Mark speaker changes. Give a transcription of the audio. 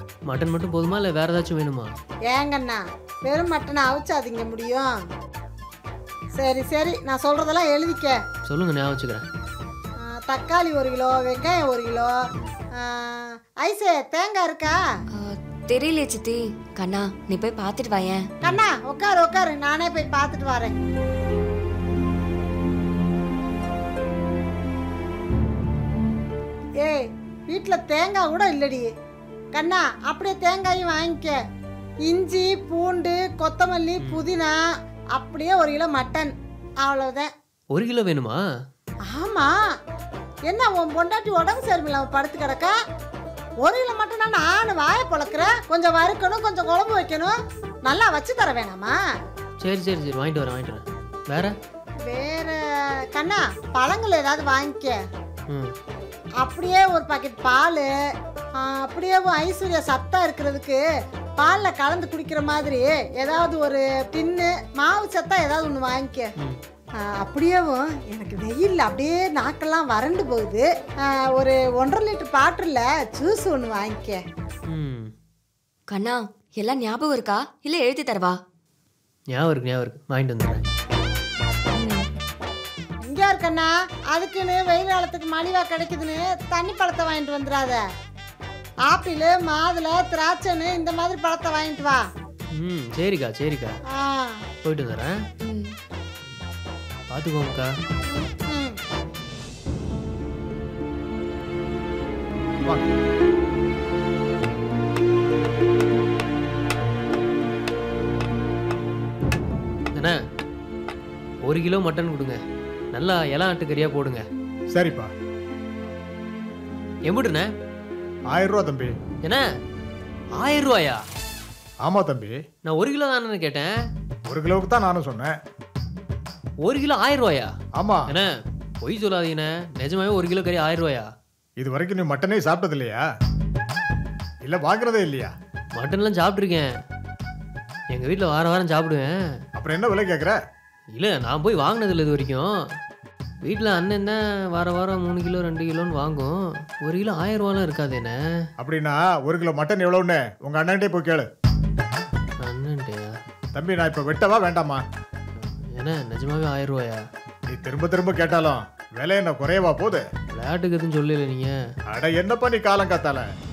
Speaker 1: Mutton மட்டும் போதுமா இல்லை வேறு ஏதாச்சும் வேணுமா
Speaker 2: ஏங்கண்ணா வெறும் மட்டனை அவிச்சாதீங்க முடியும் சரி சரி நான் சொல்கிறதெல்லாம் எழுதிக்க
Speaker 1: சொல்லுங்கள் ஞாபகம் வச்சுக்கிறேன்
Speaker 2: ஆ, தக்காளி ஒரு கிலோ வெங்காயம் ஒரு கிலோ ஆ, ஐசே தேங்காய் இருக்கா
Speaker 3: ஆ, தெரியலையே சித்தி கண்ணா நீ போய் பார்த்துட்டு வாயேன்
Speaker 2: கண்ணா உட்காரு உட்காரு நானே போய் பார்த்துட்டு வரேன் ஏய் வீட்டில் தேங்காய் கூட இல்லடி கண்ணா அப்படியே தேங்காயும் வாங்கிக்க இஞ்சி பூண்டு கொத்தமல்லி புதினா அப்படியே ஒரு கிலோ மட்டன் அவ்வளோதான்
Speaker 1: ஒரு கிலோ வேணுமா
Speaker 2: ஆமா என்ன உன் பொண்டாட்டி உடம்பு சரியில்லாம படுத்து கிடக்கா ஒரு கிலோ மட்டும்னா நானும் வாயை பொழக்கிறேன் கொஞ்சம் வறுக்கணும் கொஞ்சம் குழம்பு வைக்கணும் நல்லா வச்சு தர வேணாமா
Speaker 1: சரி சரி சரி வாங்கிட்டு வரேன் வாங்கிட்டு வரேன் வேற
Speaker 2: வேற கண்ணா பழங்கள் ஏதாவது வாங்கிக்க
Speaker 1: ம்
Speaker 2: அப்படியே ஒரு பாக்கெட் பால் அப்படியே உன் ஐஸ்வர்யா சத்தா இருக்கிறதுக்கு பாலில் கலந்து குடிக்கிற மாதிரி ஏதாவது ஒரு டின்னு மாவு சத்தா ஏதாவது ஒன்று வாங்கிக்க
Speaker 1: ம்
Speaker 2: ஆ, அப்படியேவும் எனக்கு வெயில் அப்படியே நாக்கெல்லாம் வறண்டு போகுது ஆ, ஒரு ஒன்றரை லிட்டர் பாட்டிலில் ஜூஸ் ஒன்று வாங்கிக்க
Speaker 1: ம்
Speaker 3: கண்ணா எல்லாம் ஞாபகம் இருக்கா இல்ல எழுதி தரவா
Speaker 1: ஞாபகம் இருக்கு ஞாபகம் இருக்கு வாங்கிட்டு வந்துடுறேன்
Speaker 2: இங்கே இருக்கண்ணா அதுக்குன்னு வெயில் காலத்துக்கு மலிவா கிடைக்குதுன்னு தண்ணி பழத்தை வாங்கிட்டு வந்துடாத ஆப்பிள் மாதுளை திராட்சைன்னு இந்த மாதிரி பழத்தை வாங்கிட்டு வா
Speaker 1: ம் சரிக்கா சரிக்கா
Speaker 2: ஆ
Speaker 1: போயிட்டு வந்துடுறேன்
Speaker 3: ம்.
Speaker 1: பார்த்துக்கோங்கக்கா
Speaker 2: ம்
Speaker 4: வாங்க
Speaker 1: அண்ணா ஒரு கிலோ மட்டன் கொடுங்க நல்லா இளம் ஆட்டுக்கறியாக போடுங்க
Speaker 4: சரிப்பா
Speaker 1: எம்பிட்டுண்ணே
Speaker 4: ஆயிரம் ரூபா தம்பி
Speaker 1: என்ன ஆயிரம் ரூபாயா
Speaker 4: ஆமா தம்பி
Speaker 1: நான் ஒரு கிலோ தானே கேட்டேன்
Speaker 4: ஒரு கிலோவுக்கு தான் நானும் சொன்னேன்
Speaker 1: ஒரு கிலோ ஆயிரம் ரூபாயா
Speaker 4: ஆமா
Speaker 1: என்ன பொய் சொல்லாதீங்கண்ணே நிஜமாவே ஒரு கிலோ கறி ஆயிரம் ரூபாயா
Speaker 4: இது வரைக்கும் நீ மட்டனே சாப்பிட்டது இல்லையா இல்ல வாங்குறதே இல்லையா
Speaker 1: மட்டன்லாம் சாப்பிட்ருக்கேன் எங்கள் வீட்டில் வார வாரம் சாப்பிடுவேன்
Speaker 4: அப்புறம் என்ன விலை கேக்குற
Speaker 1: இல்லை நான் போய் வாங்கினது இல்லை இது வரைக்கும் வீட்டில் அண்ணன் தான் வார வாரம் மூணு கிலோ ரெண்டு கிலோன்னு வாங்கும் ஒரு கிலோ ஆயிரம் ரூபாலாம் இருக்காது என்ன
Speaker 4: அப்படின்னா ஒரு கிலோ மட்டன் எவ்வளவுன்னு உங்க அண்ணன்ட்டே போய் கேளு
Speaker 1: அண்ணன்ட்டையா
Speaker 4: தம்பி நான் இப்ப வெட்டவா வேண்டாமா
Speaker 1: என்ன நிஜமாவே ஆயிரம் ரூபாயா
Speaker 4: நீ திரும்ப திரும்ப கேட்டாலும் விலை என்ன குறையவா போகுது
Speaker 1: விளையாட்டுக்கு எதுவும் சொல்லல நீங்கள்
Speaker 4: அட என்னப்பா நீ காலம் காத்தால